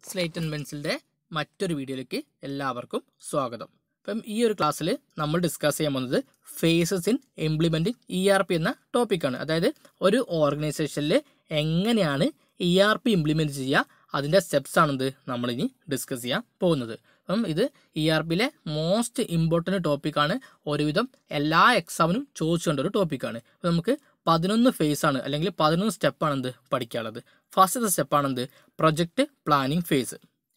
slate and പെൻസിലിൻ്റെ മറ്റൊരു വീഡിയോയിലേക്ക് എല്ലാവർക്കും സ്വാഗതം അപ്പം ഈ ഒരു ക്ലാസ്സിൽ നമ്മൾ ഡിസ്കസ് ചെയ്യാൻ പോകുന്നത് phases in implementing E R P എന്ന ടോപ്പിക്കാണ് അതായത് ഒരു ഓർഗനൈസേഷനിൽ എങ്ങനെയാണ് ഇ ആർ പി ഇംപ്ലിമെൻറ്റ് ചെയ്യുക അതിൻ്റെ സ്റ്റെപ്സ് ആണെന്ത് നമ്മളിനി ഡിസ്കസ് ചെയ്യാൻ പോകുന്നത് അപ്പം ഇത് ഇ ആർ പിയിലെ മോസ്റ്റ് ഇമ്പോർട്ടൻറ്റ് ടോപ്പിക്കാണ് ഒരുവിധം എല്ലാ എക്സാമിനും ചോദിച്ചുകൊണ്ട ഒരു ടോപ്പിക്കാണ് അപ്പം നമുക്ക് പതിനൊന്ന് ഫേസ് ആണ് അല്ലെങ്കിൽ പതിനൊന്ന് സ്റ്റെപ്പാണ് എന്ത് പഠിക്കാനുള്ളത് ഫസ്റ്റത്തെ സ്റ്റെപ്പാണെന്ത് പ്രൊജക്റ്റ് പ്ലാനിങ് ഫേസ്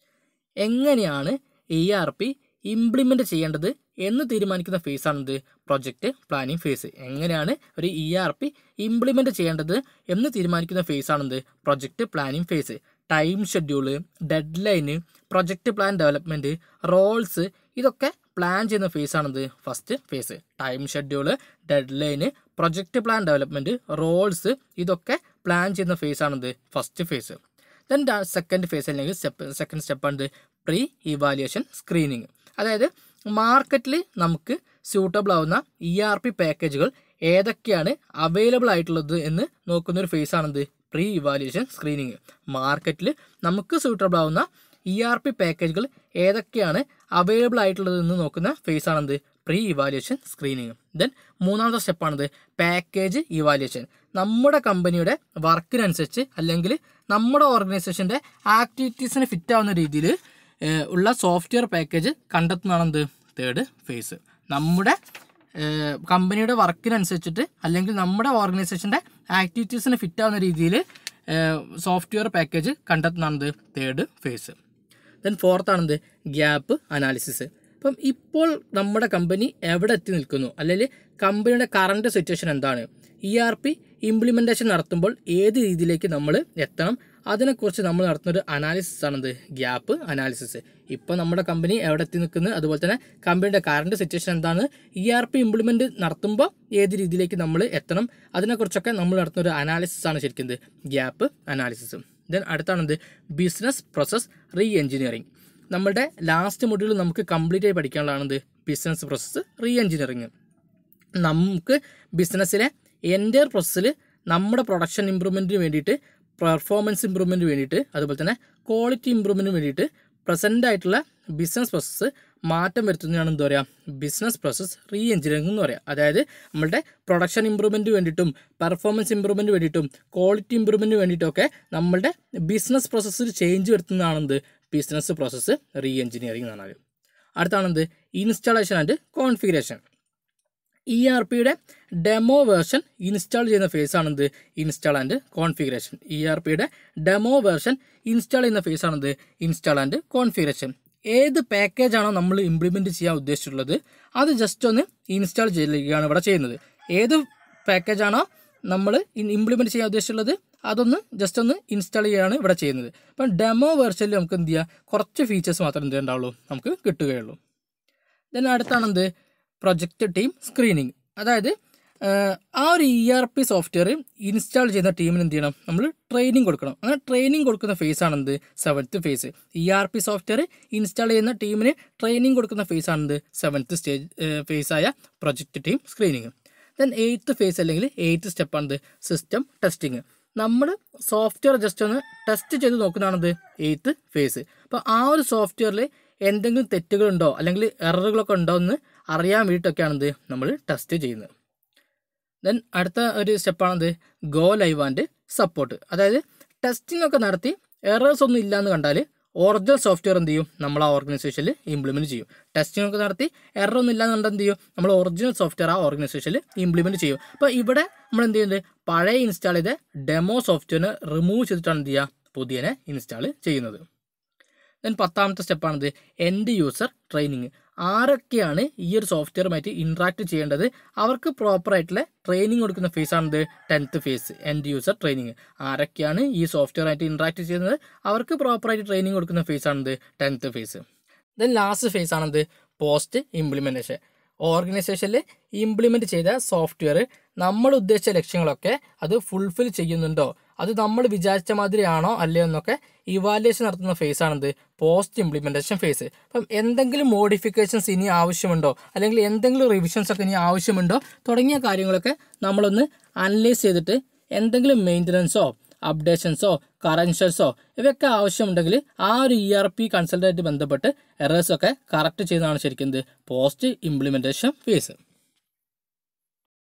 എങ്ങനെയാണ് ഇ ആർ പി ഇംപ്ലിമെൻ്റ് ചെയ്യേണ്ടത് എന്ന് തീരുമാനിക്കുന്ന ഫേസ് ആണെന്ത് പ്രൊജക്റ്റ് പ്ലാനിങ് ഫേസ് എങ്ങനെയാണ് ഒരു ഇ ആർ പി ഇംപ്ലിമെൻ്റ് ചെയ്യേണ്ടത് എന്ന് തീരുമാനിക്കുന്ന ഫേസ് ആണെന്ത് project planning phase time schedule deadline project plan development roles ഇതൊക്കെ പ്ലാൻ ചെയ്യുന്ന ഫേസ് ആണെന്ത് first phase time schedule deadline project plan development roles ഇതൊക്കെ പ്ലാൻ ചെയ്യുന്ന ഫേസ് ആണെന്ത് first phase then second phase അല്ലെങ്കിൽ step second step ആണ് pre evaluation screening അതായത് മാർക്കറ്റിൽ നമുക്ക് സ്യൂട്ടബിൾ ആവുന്ന ഇ ആർ പി പാക്കേജുകൾ ഏതൊക്കെയാണ് അവൈലബിൾ ആയിട്ടുള്ളത് എന്ന് നോക്കുന്ന ഒരു ഫേസ് ആണെന്ത് പ്രീ ഇവാലുവേഷൻ സ്ക്രീനിങ് മാർക്കറ്റിൽ നമുക്ക് സ്യൂട്ടബിൾ ആവുന്ന ഇ ആർ പി പാക്കേജുകൾ ഏതൊക്കെയാണ് അവൈലബിൾ ആയിട്ടുള്ളത് എന്ന് നോക്കുന്ന ഫേസ് ആണെന്ത് പ്രീ ഇവാലുവേഷൻ സ്ക്രീനിങ് ദെൻ മൂന്നാമത്തെ സ്റ്റെപ്പാണിത് പാക്കേജ് ഇവാലുവേഷൻ നമ്മുടെ കമ്പനിയുടെ വർക്കിനനുസരിച്ച് അല്ലെങ്കിൽ നമ്മുടെ ഓർഗനൈസേഷൻ്റെ ആക്ടിവിറ്റീസിന് ഫിറ്റ് ആവുന്ന രീതിയിൽ ഉള്ള സോഫ്റ്റ്വെയർ പാക്കേജ് കണ്ടെത്തുന്നതാണെന്ത് തേർഡ് ഫേസ് നമ്മുടെ ഏഹ്, കമ്പനിയുടെ വർക്കിനനുസരിച്ചിട്ട് അല്ലെങ്കിൽ നമ്മുടെ ഓർഗനൈസേഷൻ്റെ ആക്ടിവിറ്റീസിന് ഫിറ്റ് ആവുന്ന രീതിയിൽ സോഫ്റ്റ്വെയർ പാക്കേജ് കണ്ടെത്തുന്നതാണെന്ത് തേർഡ് ഫേസ് ദെൻ ഫോർത്ത് ആണെന്ത് ഗ്യാപ്പ് അനാലിസിസ് അപ്പം ഇപ്പോൾ നമ്മുടെ കമ്പനി എവിടെ എത്തി നിൽക്കുന്നു അല്ലെങ്കിൽ കമ്പനിയുടെ കറണ്ട് സിറ്റുവേഷൻ എന്താണ് ഇ ആർ പി ഇംപ്ലിമെൻറ്റേഷൻ നടത്തുമ്പോൾ ഏത് രീതിയിലേക്ക് നമ്മൾ എത്തണം അതിനെക്കുറിച്ച് നമ്മൾ നടത്തുന്ന ഒരു അനാലിസിസ് ആണെന്ത് ഗ്യാപ്പ് അനാലിസിസ് ഇപ്പോൾ നമ്മുടെ കമ്പനി എവിടെ എത്തി നിൽക്കുന്നത് അതുപോലെ തന്നെ കമ്പനിയുടെ കറണ്ട് സിറ്റുവേഷൻ എന്താണ് ഇ ആർ പി ഇംപ്ലിമെൻറ്റ് നടത്തുമ്പോൾ ഏത് രീതിയിലേക്ക് നമ്മൾ എത്തണം അതിനെക്കുറിച്ചൊക്കെ നമ്മൾ നടത്തുന്ന ഒരു അനാലിസിസ് ആണ് ശരിക്കും ഇത് ഗ്യാപ്പ് അനാലിസിസ് ദെൻ അടുത്താണെന്ത് ബിസിനസ് പ്രോസസ് റീ എഞ്ചിനീയറിംഗ് നമ്മുടെ ലാസ്റ്റ് മൊഡ്യൂൾ നമുക്ക് കംപ്ലീറ്റ് ആയി പഠിക്കാനുള്ളതാണെന്ത് ബിസിനസ് പ്രോസസ്സ് റീ എഞ്ചിനീയറിംഗ് നമുക്ക് ബിസിനസ്സിലെ എൻ്റയർ പ്രോസസ്സിൽ നമ്മുടെ പ്രൊഡക്ഷൻ ഇമ്പ്രൂവ്മെൻറ്റിന് വേണ്ടിയിട്ട് പെർഫോമൻസ് ഇമ്പ്രൂവ്മെൻറ്റിന് വേണ്ടിയിട്ട് അതുപോലെ തന്നെ ക്വാളിറ്റി ഇമ്പ്രൂവ്മെൻറ്റിന് വേണ്ടിയിട്ട് പ്രസൻ്റ് ആയിട്ടുള്ള ബിസിനസ് പ്രോസസ്സ് മാറ്റം വരുത്തുന്നതാണ് എന്താ പറയുക ബിസിനസ് പ്രോസസ്സ് റീ എഞ്ചിനീയറിംഗ് എന്ന് പറയാം അതായത് നമ്മളുടെ പ്രൊഡക്ഷൻ ഇമ്പ്രൂവ്മെൻറ്റ് വേണ്ടിയിട്ടും പെർഫോമൻസ് ഇമ്പ്രൂവ്മെൻറ്റ് വേണ്ടിയിട്ടും ക്വാളിറ്റി ഇമ്പ്രൂവ്മെൻറ്റ് വേണ്ടിയിട്ടൊക്കെ നമ്മളുടെ ബിസിനസ് പ്രോസസ്സിൽ ചേഞ്ച് വരുത്തുന്നതാണെന്ത് ബിസിനസ് പ്രോസസ്സ് റീ എഞ്ചിനീയറിംഗ് എന്ന് പറഞ്ഞാൽ അടുത്താണെന്ത് installation and configuration E R പിയുടെ ഡെമോ വേർഷൻ ഇൻസ്റ്റാൾ ചെയ്യുന്ന ഫേസ് ആണെന്ത് install and configuration E R പിയുടെ ഡെമോ വേർഷൻ ഇൻസ്റ്റാൾ ചെയ്യുന്ന ഫേസ് ആണെന്ത് ഇൻസ്റ്റാൾ ആൻഡ് കോൺഫിഗറേഷൻ ഏത് പാക്കേജാണോ നമ്മൾ ഇംപ്ലിമെൻറ്റ് ചെയ്യാൻ ഉദ്ദേശിച്ചിട്ടുള്ളത് അത് ജസ്റ്റ് ഒന്ന് ഇൻസ്റ്റാൾ ചെയ്യുകയാണ് ഇവിടെ ചെയ്യുന്നത് ഏത് പാക്കേജാണോ നമ്മൾ ഇംപ്ലിമെൻറ്റ് ചെയ്യാൻ ഉദ്ദേശിച്ചുള്ളത് അതൊന്ന് ജസ്റ്റ് ഒന്ന് ഇൻസ്റ്റാൾ ചെയ്യുകയാണ് ഇവിടെ ചെയ്യുന്നത് അപ്പം ഡെമോ വേർഷനിൽ നമുക്ക് എന്ത് ചെയ്യുക കുറച്ച് ഫീച്ചേഴ്സ് മാത്രമേ എന്ത് ഉണ്ടാവുള്ളൂ നമുക്ക് കിട്ടുകയുള്ളൂ ദെൻ അടുത്താണ് എന്ത് പ്രൊജക്റ്റ് ടീം സ്ക്രീനിങ് അതായത് ആഹ്, ആ ഒരു E R P software install ചെയ്യുന്ന ടീമിന് എന്ത് ചെയ്യണം നമ്മൾ ട്രെയിനിങ് കൊടുക്കണം അങ്ങനെ ട്രെയിനിങ് കൊടുക്കുന്ന ഫേസ് ആണ് എന്ത് seventh phase E R P software install ചെയ്യുന്ന ടീമിന് ട്രെയിനിങ് കൊടുക്കുന്ന ഫേസ് ആണ് എന്ത് സെവൻത്ത് സ്റ്റേജ് ഫേസ് ആയ project team screening then eighth phase അല്ലെങ്കിൽ എയ്ത്ത് സ്റ്റെപ്പാണിത് സിസ്റ്റം ടെസ്റ്റിങ് നമ്മൾ സോഫ്റ്റ്വെയർ ജസ്റ്റ് ഒന്ന് ടെസ്റ്റ് ചെയ്ത് നോക്കുന്നതാണിത് എയ്ത്ത് ഫേസ് അപ്പോൾ ആ ഒരു സോഫ്റ്റ്വെയറിൽ എന്തെങ്കിലും തെറ്റുകളുണ്ടോ അല്ലെങ്കിൽ എററുകളൊക്കെ ഉണ്ടോ എന്ന് അറിയാൻ വേണ്ടിയിട്ടൊക്കെയാണിത് നമ്മൾ ടെസ്റ്റ് ചെയ്യുന്നത് ദെൻ അടുത്ത ഒരു സ്റ്റെപ്പാണിത് ഗോ ലൈവ് ആൻഡ് സപ്പോർട്ട് അതായത് ടെസ്റ്റിംഗ് ഒക്കെ നടത്തി എറേഴ്സ് ഒന്നും ഇല്ലയെന്ന് കണ്ടാൽ ഒറിജിനൽ സോഫ്റ്റ്വെയർ എന്ത് ചെയ്യും നമ്മൾ ആ ഓർഗനൈസേഷനിൽ ഇംപ്ലിമെൻറ്റ് ചെയ്യും ടെസ്റ്റിംഗ് ഒക്കെ നടത്തി എറർ ഒന്നും ഇല്ലാന്ന് കണ്ടാൽ എന്ത് ചെയ്യും നമ്മൾ ഒറിജിനൽ സോഫ്റ്റ്വെയർ ആ ഓർഗനൈസേഷനിൽ ഇംപ്ലിമെൻറ്റ് ചെയ്യും അപ്പോൾ ഇവിടെ നമ്മൾ എന്ത് ചെയ്യുന്നത് പഴയ ഇൻസ്റ്റാൾ ചെയ്ത ഡെമോ സോഫ്റ്റ്വെയറിനെ റിമൂവ് ചെയ്തിട്ടാണ് എന്ത് ചെയ്യുക പുതിയനെ ഇൻസ്റ്റാൾ ചെയ്യുന്നത് ദെൻ പത്താമത്തെ സ്റ്റെപ്പാണിത് എൻഡ് യൂസർ ട്രെയിനിങ് ആരൊക്കെയാണ് ഈ ഒരു സോഫ്റ്റ്വെയറുമായിട്ട് ഇൻട്രാക്ട് ചെയ്യേണ്ടത് അവർക്ക് പ്രോപ്പറായിട്ടുള്ള ട്രെയിനിങ് കൊടുക്കുന്ന ഫേസ് ആണിത് tenth phase end user training ആരൊക്കെയാണ് ഈ സോഫ്റ്റ്വെയറായിട്ട് ഇൻട്രാക്ട് ചെയ്യുന്നത് അവർക്ക് പ്രോപ്പറായിട്ട് ട്രെയിനിങ് കൊടുക്കുന്ന ഫേസ് ആണിത് tenth phase then last phase ആണിത് പോസ്റ്റ് ഇംപ്ലിമെൻറ്റേഷൻ ഓർഗനൈസേഷനിൽ ഇംപ്ലിമെൻറ്റ് ചെയ്ത സോഫ്റ്റ്വെയർ നമ്മൾ ഉദ്ദേശിച്ച ലക്ഷ്യങ്ങളൊക്കെ അത് ഫുൾഫിൽ ചെയ്യുന്നുണ്ടോ അത് നമ്മൾ വിചാരിച്ച മാതിരിയാണോ അല്ലയോ എന്നൊക്കെ ഇവാലുവേഷൻ നടത്തുന്ന ഫേസ് ആണിത് പോസ്റ്റ് ഇംപ്ലിമെൻറ്റേഷൻ ഫേസ് അപ്പം എന്തെങ്കിലും മോഡിഫിക്കേഷൻസ് ഇനി ആവശ്യമുണ്ടോ അല്ലെങ്കിൽ എന്തെങ്കിലും റിവിഷൻസ് ഒക്കെ ഇനി ആവശ്യമുണ്ടോ തുടങ്ങിയ കാര്യങ്ങളൊക്കെ നമ്മളൊന്ന് അനലൈസ് ചെയ്തിട്ട് എന്തെങ്കിലും മെയിൻ്റനൻസോ അപ്ഡേഷൻസോ കറൻഷൻസോ ഇവയൊക്കെ ആവശ്യമുണ്ടെങ്കിൽ ആ ഒരു ഇ ആർ പി കൺസൾട്ടായിട്ട് ബന്ധപ്പെട്ട് എറേഴ്സ് ഒക്കെ കറക്റ്റ് ചെയ്യുന്നതാണ് ശരിക്കും എന്ത് പോസ്റ്റ് ഇംപ്ലിമെൻറ്റേഷൻ ഫേസ്